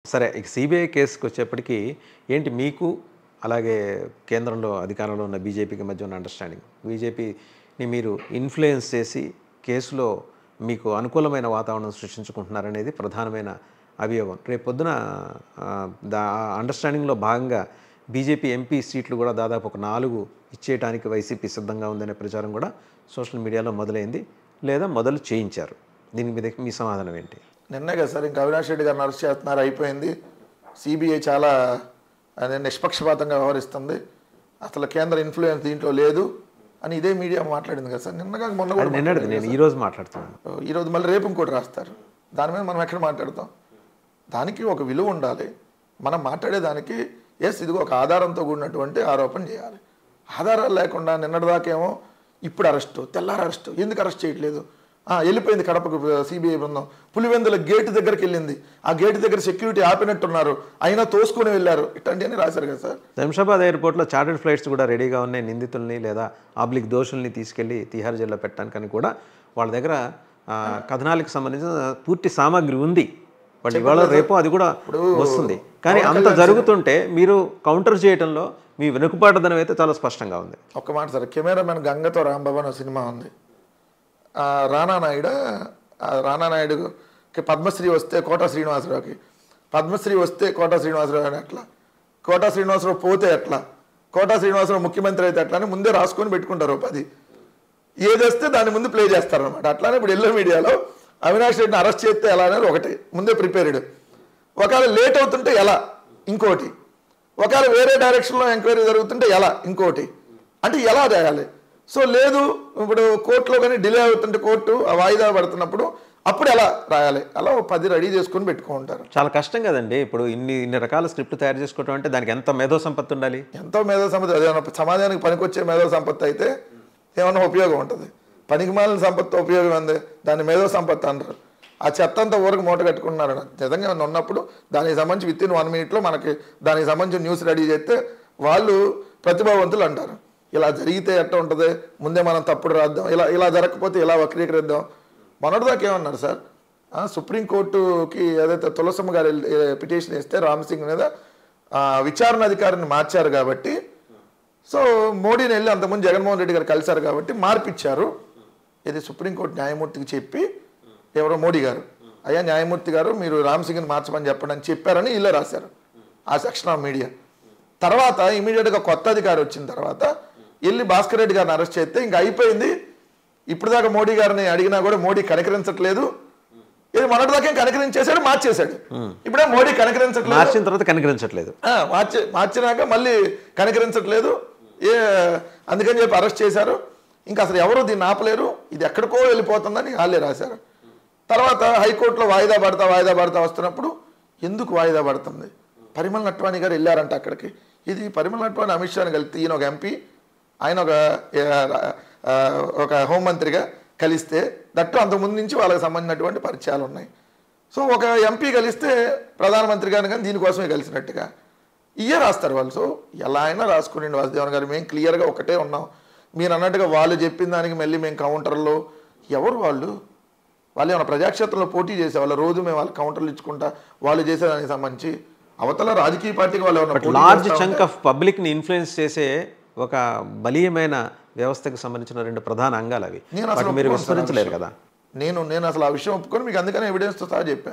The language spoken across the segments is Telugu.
సరే ఇక సిబిఐ కేసుకి వచ్చేప్పటికి ఏంటి మీకు అలాగే కేంద్రంలో అధికారంలో ఉన్న బీజేపీకి మధ్య ఉన్న అండర్స్టాండింగ్ బీజేపీని మీరు ఇన్ఫ్లుయెన్స్ చేసి కేసులో మీకు అనుకూలమైన వాతావరణం సృష్టించుకుంటున్నారనేది ప్రధానమైన అభియోగం రేపు పొద్దున ఆ, దా అండర్స్టాండింగ్లో భాగంగా బీజేపీ ఎంపీ సీట్లు కూడా దాదాపు ఒక నాలుగు ఇచ్చేయడానికి వైసీపీ సిద్ధంగా ఉందనే ప్రచారం కూడా సోషల్ మీడియాలో మొదలైంది లేదా మొదలు చేయించారు దీని మీద మీ సమాధానం ఏంటి నిన్నే కదా సార్ ఇంకా అవినాష్ రెడ్డి గారిని అరెస్ట్ చేస్తున్నారు అయిపోయింది సిబిఐ చాలా అదే నిష్పక్షపాతంగా వ్యవహరిస్తుంది అసలు కేంద్ర ఇన్ఫ్లుయెన్స్ దీంట్లో లేదు అని ఇదే మీడియా మాట్లాడింది కదా సార్ నిన్నగా మొన్న కూడా అది నిన్నటిది నేను ఈరోజు మాట్లాడుతున్నాను ఈరోజు మళ్ళీ రేపు ఇంకోటి రాస్తారు దాని మీద మనం ఎక్కడ మాట్లాడతాం దానికి ఒక విలువ ఉండాలి మనం మాట్లాడేదానికి ఎస్ ఇది ఒక ఆధారంతో కూడినటువంటి ఆరోపణ చేయాలి ఆధారాలు లేకుండా నిన్నటిదాకేమో ఇప్పుడు అరెస్టు తెల్లారి అరెస్టు ఎందుకు అరెస్ట్ చేయట్లేదు ఆ, వెళ్ళిపోయింది కడపకు సిబిఐ బృందం పులివెందుల గేటు దగ్గరికి వెళ్ళింది ఆ గేటు దగ్గర సెక్యూరిటీ ఆపినట్టున్నారు అయినా తోసుకొని వెళ్ళారు ఇట్లాంటివన్నీ రాశారు కదా సార్ శంషాబాద్ ఎయిర్పోర్ట్లో చార్టెడ్ ఫ్లైట్స్ కూడా రెడీగా ఉన్నాయి నిందితుల్ని లేదా ఆబ్లిక్ దోషుల్ని తీసుకెళ్లి తిహార్ జైల్లో పెట్టడానికని కూడా వాళ్ళ దగ్గర ఆ, కథనాలకు సంబంధించిన పూర్తి సామాగ్రి ఉంది వాళ్ళు ఇవాళ రేపు అది కూడా వస్తుంది కానీ అంత జరుగుతుంటే మీరు కౌంటర్ చేయడంలో మీ వెనుకబాటుదనం అయితే చాలా స్పష్టంగా ఉంది ఒక్క మాట సార్ కెమెరామెన్ గంగతో రాంబాబు అనే సినిమా ఉంది ఆ రానా నాయుడు ఆ రానా నాయుడుకి పద్మశ్రీ వస్తే కోట శ్రీనివాసరావుకి పద్మశ్రీ వస్తే కోట శ్రీనివాసరావు అని ఎట్లా కోట శ్రీనివాసరావు పోతే ఎట్లా కోట శ్రీనివాసరావు ముఖ్యమంత్రి అయితే ఎట్లా అని ముందే రాసుకొని పెట్టుకుంటారు ఓ పది ఏది వస్తే దాని ముందు ప్లే చేస్తారనమాట అట్లానే ఇప్పుడు ఎల్లో మీడియాలో అవినాష్ రెడ్డిని అరెస్ట్ చేస్తే ఎలా అనేది ఒకటి ముందే ప్రిపేర్డ్ ఒకవేళ లేట్ అవుతుంటే ఎలా ఇంకోటి ఒకవేళ వేరే డైరెక్షన్లో ఎంక్వైరీ జరుగుతుంటే ఎలా ఇంకోటి అంటే ఎలా చేయాలి సో లేదు ఇప్పుడు కోర్టులో కానీ డిలే అవుతుంటే కోర్టు ఆ వాయిదా పడుతున్నప్పుడు అప్పుడు ఎలా రాయాలి అలా ఓ పది రెడీ చేసుకొని పెట్టుకుంటారు చాలా కష్టం కదండి ఇప్పుడు ఇన్ని ఇన్ని రకాల స్క్రిప్ట్ తయారు చేసుకోవడం అంటే దానికి ఎంత మేధో సంపత్తి ఉండాలి ఎంతో మేధో సంపత్తి అదేమన్నా సమాజానికి పనికొచ్చే మేధో సంపత్తి అయితే ఏమన్నా ఉపయోగం ఉంటుంది పనికి మాలిన సంపత్తి ఉపయోగం ఉంది దాన్ని మేధో సంపత్తి అంటారు ఆ చెత్త అంతా ఊరికి మూట కట్టుకున్నారు నిజంగా ఏమన్నా ఉన్నప్పుడు దానికి సంబంధించి విత్ ఇన్ వన్ మినిట్లో మనకి దానికి సంబంధించిన న్యూస్ రెడీ చేస్తే వాళ్ళు ప్రతిభావంతులు అంటారు ఇలా జరిగితే ఎట్ట ఉంటుంది ముందే మనం తప్పుడు రాద్దాం ఇలా ఇలా జరగకపోతే ఇలా వక్రీకరిద్దాం మొన్నటిదాకా ఏమన్నారు సార్ ఆ, సుప్రీంకోర్టుకి ఏదైతే తులసమ్మ గారు పిటిషన్ ఇస్తే రామ్ సింగ్ మీద ఆ, విచారణ అధికారిని మార్చారు కాబట్టి సో మోడీని వెళ్ళి అంతకుముందు జగన్మోహన్ రెడ్డి గారు కలిశారు కాబట్టి మార్పిచ్చారు ఇది సుప్రీంకోర్టు న్యాయమూర్తికి చెప్పి ఎవరో మోడీ గారు అయ్యా న్యాయమూర్తి గారు మీరు రామ్ సింగ్ని మార్చమని చెప్పండి అని చెప్పారని ఇల్లే రాశారు ఆ సెక్షన్ ఆఫ్ మీడియా తర్వాత ఇమీడియట్గా కొత్త అధికారి వచ్చిన తర్వాత వెళ్ళి భాస్కర్ రెడ్డి గారిని అరెస్ట్ చేస్తే ఇంకా అయిపోయింది ఇప్పుడు దాకా మోడీ గారిని అడిగినా కూడా మోడీ కనికరించట్లేదు ఇది మొన్నటిదాకా కనికరించేశాడు మార్చేశాడు ఇప్పుడే మోడీ కనికరించట్లేదు మార్చిన తర్వాత కనికరించట్లేదు ఆ, మార్చి మార్చినాక మళ్ళీ కనికరించట్లేదు ఏ అందుకని చెప్పి అరెస్ట్ చేశారు ఇంకా అసలు ఎవరు దీన్ని ఆపలేరు ఇది ఎక్కడికో వెళ్ళిపోతుందని వాళ్ళే రాశారు తర్వాత హైకోర్టులో వాయిదా పడతా వాయిదా పడతా వస్తున్నప్పుడు ఎందుకు వాయిదా పడుతుంది పరిమళ నట్వాణి గారు వెళ్ళారంట అక్కడికి ఇది పరిమళ నట్వాణి అమిత్ షాని కలిస్తే ఈయన ఒక ఎంపీ ఆయన ఒక ఏ, ఆ, ఒక హోంమంత్రిగా కలిస్తే దట్టు అంతకుముందు నుంచి వాళ్ళకి సంబంధించినటువంటి పరిచయాలు ఉన్నాయి సో ఒక ఎంపీ కలిస్తే ప్రధానమంత్రి గారిని కానీ దీనికోసమే కలిసినట్టుగా ఇయే రాస్తారు వాళ్ళు సో ఎలా అయినా రాసుకుని వాసుదేవన్ గారు మేము క్లియర్గా ఒకటే ఉన్నాం మీరు అన్నట్టుగా వాళ్ళు చెప్పిన దానికి మళ్ళీ మేము కౌంటర్లో ఎవరు వాళ్ళు వాళ్ళు ఏమైనా ప్రజాక్షేత్రంలో పోటీ చేసేవాళ్ళు రోజు మేము వాళ్ళకి కౌంటర్లు ఇచ్చుకుంటా వాళ్ళు చేసేదానికి సంబంధించి అవతల రాజకీయ పార్టీకి వాళ్ళు ఏమైనా పోటీ లార్జ్ చేస్తా చంక్ ఆఫ్ పబ్లిక్ని ఇన్ఫ్లుయెన్స్ చేసే ఒక బలీయమైన వ్యవస్థకు సంబంధించిన రెండు ప్రధాన అంగాలు అవి నేను అసలు వాటిని మీరు ఒప్పుకోను సార్ ఆ విస్మరించలేరు కదా నేను నేను అసలు ఆ విషయం ఒప్పుకొని మీకు అందుకనే ఎవిడెన్స్తో సహా చెప్పాను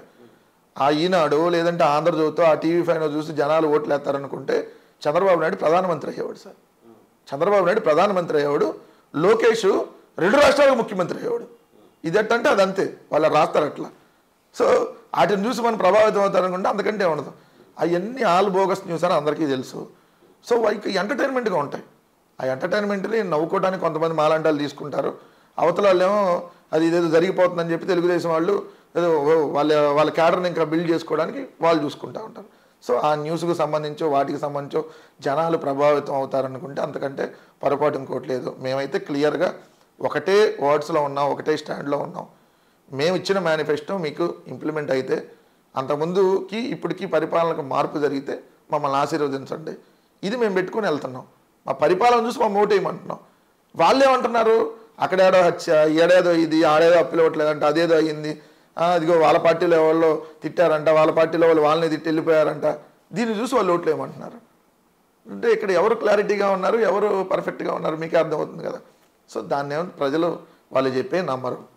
ఆ ఈనాడు లేదంటే ఆంధ్రజ్యోతితో ఆ టీవీ ఫైవ్ చూసి జనాలు ఓట్లు వేస్తారనుకుంటే చంద్రబాబు నాయుడు ప్రధానమంత్రి అయ్యేవాడు సార్ చంద్రబాబు నాయుడు ప్రధానమంత్రి అయ్యేవాడు లోకేష్ రెండు రాష్ట్రాలకు ముఖ్యమంత్రి అయ్యేవాడు ఇది ఎట్టంటే అది అంతే వాళ్ళు రాస్తారు అట్లా సో వాటిని చూసి మనం ప్రభావితం అవుతారనుకుంటే అందుకంటే ఉండదు అవన్నీ ఆల్ బోగస్ న్యూస్ అని అందరికీ తెలుసు సో వాళ్ళకి ఎంటర్టైన్మెంట్గా ఉంటాయి ఆ ఎంటర్టైన్మెంట్ని నవ్వుకోవడానికి కొంతమంది మాలాంటాలు తీసుకుంటారు అవతల వాళ్ళేమో అది ఇదేదో జరిగిపోతుందని చెప్పి తెలుగుదేశం వాళ్ళు ఏదో ఓ వాళ్ళ వాళ్ళ క్యాడర్ని ఇంకా బిల్డ్ చేసుకోవడానికి వాళ్ళు చూసుకుంటూ ఉంటారు సో ఆ న్యూస్కు సంబంధించో వాటికి సంబంధించో జనాలు ప్రభావితం అవుతారనుకుంటే అంతకంటే పొరపాటు ఇంకోటి లేదు మేమైతే క్లియర్గా ఒకటే వర్డ్స్లో ఉన్నాం ఒకటే స్టాండ్లో ఉన్నాం మేము ఇచ్చిన మేనిఫెస్టో మీకు ఇంప్లిమెంట్ అయితే అంతకుముందుకి ఇప్పటికి పరిపాలనకు మార్పు జరిగితే మమ్మల్ని ఆశీర్వదించండి ఇది మేము పెట్టుకుని వెళ్తున్నాం మా పరిపాలన చూసి మా ఓటేయమంటున్నాం వాళ్ళు ఏమంటున్నారు అక్కడేడో హత్య ఏడేదో ఇది ఆడేదో అప్పిలవట్లేదంటే అదేదో అయ్యింది "ఆ, ఇదిగో వాళ్ళ పార్టీలో వాళ్ళు తిట్టారంట వాళ్ళ పార్టీలో వాళ్ళు వాళ్ళని తిట్టి వెళ్ళిపోయారంట దీన్ని చూసి వాళ్ళు ఓట్లు ఏమంటున్నారు అంటే ఇక్కడ ఎవరు క్లారిటీగా ఉన్నారు ఎవరు పర్ఫెక్ట్గా ఉన్నారు మీకే అర్థమవుతుంది కదా సో దాన్ని ఏమో ప్రజలు వాళ్ళు చెప్పే నమ్మరు